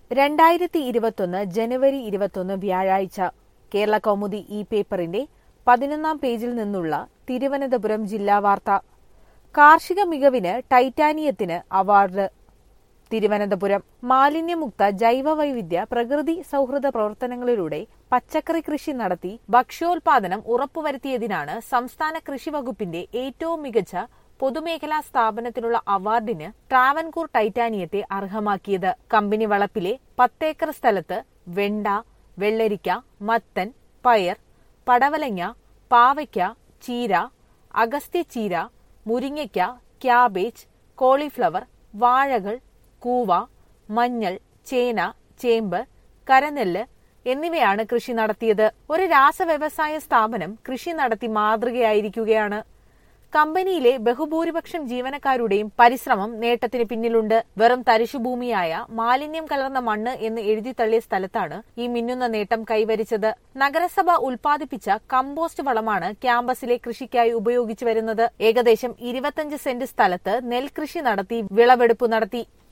രണ്ടായിരത്തി ഇരുപത്തൊന്ന് ജനുവരി ഇരുപത്തൊന്ന് വ്യാഴാഴ്ച കേരള കൗമുദി ഈ പേപ്പറിന്റെ പതിനൊന്നാം പേജിൽ നിന്നുള്ള തിരുവനന്തപുരം ജില്ലാ വാർത്ത കാർഷിക മികവിന് ടൈറ്റാനിയത്തിന് അവാർഡ് തിരുവനന്തപുരം മാലിന്യമുക്ത ജൈവ വൈവിധ്യ പ്രകൃതി സൗഹൃദ പ്രവർത്തനങ്ങളിലൂടെ പച്ചക്കറി കൃഷി നടത്തി ഭക്ഷ്യോൽപാദനം ഉറപ്പുവരുത്തിയതിനാണ് സംസ്ഥാന കൃഷി വകുപ്പിന്റെ ഏറ്റവും മികച്ച പൊതുമേഖലാ സ്ഥാപനത്തിനുള്ള അവാർഡിന് ട്രാവൻകൂർ ടൈറ്റാനിയത്തെ അർഹമാക്കിയത് കമ്പനി വളപ്പിലെ പത്തേക്കർ സ്ഥലത്ത് വെണ്ട വെള്ളരിക്ക മത്തൻ പയർ പടവലങ്ങ പാവയ്ക്ക ചീര അഗസ്ത്യച്ചീര മുരിങ്ങയ്ക്ക ക്യാബേജ് കോളിഫ്ലവർ വാഴകൾ കൂവ മഞ്ഞൾ ചേന ചേമ്പ് കരനെല്ല് എന്നിവയാണ് കൃഷി നടത്തിയത് ഒരു രാസവ്യവസായ സ്ഥാപനം കൃഷി നടത്തി മാതൃകയായിരിക്കുകയാണ് കമ്പനിയിലെ ബഹുഭൂരിപക്ഷം ജീവനക്കാരുടെയും പരിശ്രമം നേട്ടത്തിന് പിന്നിലുണ്ട് വെറും തരിശുഭൂമിയായ മാലിന്യം കലർന്ന മണ്ണ് എന്ന് എഴുതി തള്ളിയ സ്ഥലത്താണ് ഈ മിന്നുന്ന നേട്ടം കൈവരിച്ചത് നഗരസഭ ഉൽപ്പാദിപ്പിച്ച കമ്പോസ്റ്റ് വളമാണ് ക്യാമ്പസിലെ കൃഷിക്കായി ഉപയോഗിച്ചു വരുന്നത് ഏകദേശം ഇരുപത്തിയഞ്ച് സെന്റ് സ്ഥലത്ത് നെൽകൃഷി നടത്തി വിളവെടുപ്പ് നടത്തി